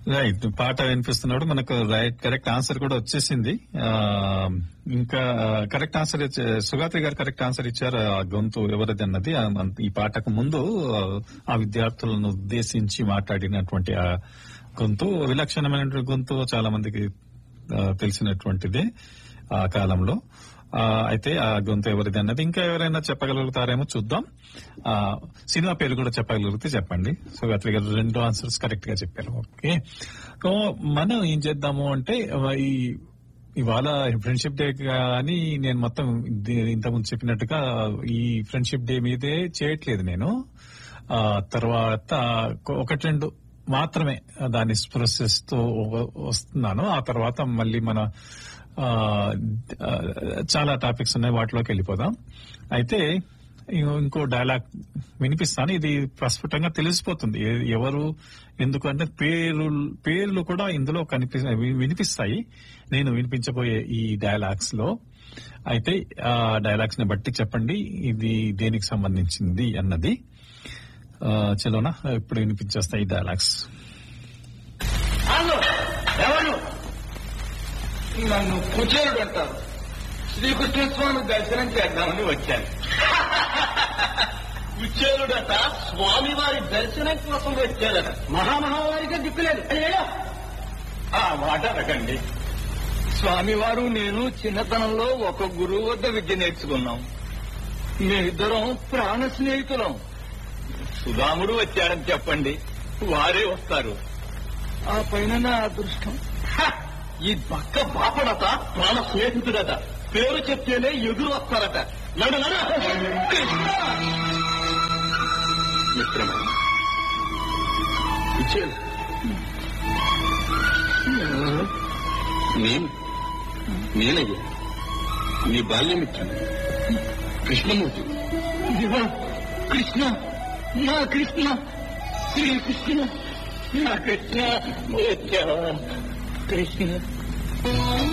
Right పాట వినిపిస్తున్నాడు మనకు right correct answer కూడా వచ్చేసింది ఆ, ఇంకా కరెక్ట్ ఆన్సర్ ఇచ్చే- సుగాత్రి గారు కరెక్ట్ ఆన్సర్ ఇచ్చారు ఆ గొంతు ఎవరిది అన్నది ఆ, మన- ఈ పాటకు ముందు ఆ, ఆ విద్యార్థులను ఉద్దేశించి మాట్లాడినటువంటి ఆ గొంతు విలక్షణమైనటువంటి గొంతు చాలా మందికి ఆ, తెలిసినటువంటిదే ఆ కాలంలో ఆ, అయితే ఆ గొంతు ఎవరిది అన్నది ఇంకా ఎవరైనా చెప్పగలుగుతారేమో చూద్దాం ఆ, సినిమా పేరు కూడా చెప్పగలిగితే చెప్పండి సుగాత్రి గారు రెండు ఆన్సర్స్ కరెక్ట్ గా చెప్పారు ఓకే సో మనం ఏం చేద్దాము అంటే ఆ, ఈ ఇవాళ ఫ్రెండ్షిప్ డే అని నేను మొత్తం ఇది- ఇంతకుముందు చెప్పినట్టుగా ఈ ఫ్రెండ్షిప్ డే మీదే చేయట్లేదు నేను ఆ తర్వాత ఒకటి రెండు మాత్రమే దాన్ని స్పృశిస్తూ వస్తున్నాను ఆ తర్వాత మళ్ళీ మన ఆ, ఆ, చాలా టాపిక్స్ ఉన్నాయి వాటిలోకి వెళ్ళిపోదాం అయితే ఇం- ఇంకో డైలాగ్ వినిపిస్తాను ఇది ప్రస్ఫుటంగా తెలిసిపోతుంది ఎ- ఎవరు ఎందుకంటే పేరు పేర్లు కూడా ఇందులో కనిపి వి- వినిపిస్తాయి నేను వినిపించబోయే ఈ డైలాగ్స్ లో అయితే ఆ డైలాగ్స్ ని బట్టి చెప్పండి ఇది దేనికి సంబంధించింది అన్నది ఆ, చలోనా ఇప్పుడు వినిపించేస్తాయి ఈ డైలాగ్స్ హలో ఎవరు నన్ను కుచేరుడు అంటారు శ్రీకృష్ణ స్వామి దర్శనం చేద్దామని వచ్చాను కుచేరుడట స్వామివారి దర్శనం కోసం వచ్చాడట మహామహావారిగా దిక్కులేదు అయ్యో! ఆ మాట అనకండి స్వామివారు నేను చిన్నతనంలో ఒక గురువు వద్ద విద్య నేర్చుకున్నాం మేమిద్దరం ప్రాణ స్నేహితులం సుధాముడు వచ్చాడని చెప్పండి వారే వస్తారు ఆ పైన నా అదృష్టం హ! ఈ పక్క బాపడత ప్రాణ స్నేహితుడట పేరు చెప్తేనే ఎదురు వస్తారట నడు నడు మిత్రమా ఇచ్చేది నేను నేనయ్యా నీ బాల్యమిత్రుడు కృష్ణమూర్తి కృష్ణ నా కృష్ణ శ్రీకృష్ణ నా కృష్ణ వచ్చావా కృష్ణ